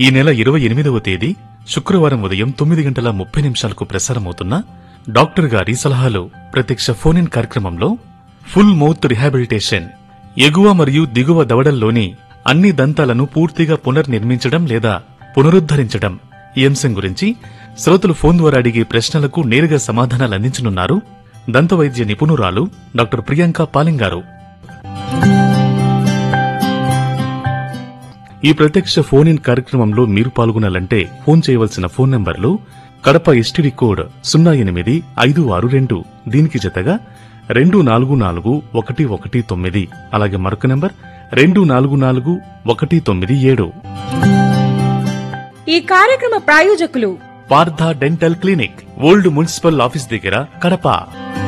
ఈ నెల ఇరవై ఎనిమిదవ తేదీ శుక్రవారం ఉదయం తొమ్మిది గంటల ముప్పై నిమిషాలకు ప్రసారమవుతున్న డాక్టర్ గారి సలహాలు ప్రత్యక్ష ఫోన్ ఇన్ కార్యక్రమంలో ఫుల్ మౌత్ రిహాబిలిటేషన్ ఎగువ మరియు దిగువ దవడల్లోని అన్ని దంతాలను పూర్తిగా పునర్నిర్మించడం లేదా పునరుద్ధరించడం ఈ అంశం గురించి శ్రోతలు ఫోన్ ద్వారా అడిగే ప్రశ్నలకు నేరుగా సమాధానాలు అందించనున్నారు దంతవైద్య నిపుణురాలు డాక్టర్ ప్రియాంక పాలింగారు ఈ ప్రత్యక్ష ఫోన్ ఇన్ కార్యక్రమంలో మీరు పాల్గొనాలంటే ఫోన్ చేయవలసిన ఫోన్ నంబర్లు కడప ఎస్టీడీ కోడ్ సున్నా ఎనిమిది ఐదు ఆరు రెండు దీనికి జతగా రెండు నాలుగు నాలుగు ఒకటి ఒకటి తొమ్మిది అలాగే మరొక నంబర్ రెండు నాలుగు నాలుగు ఒకటి తొమ్మిది ఏడు ఈ కార్యక్రమ ప్రాయోజకులు Partha dental clinic old municipal office దగ్గర కడప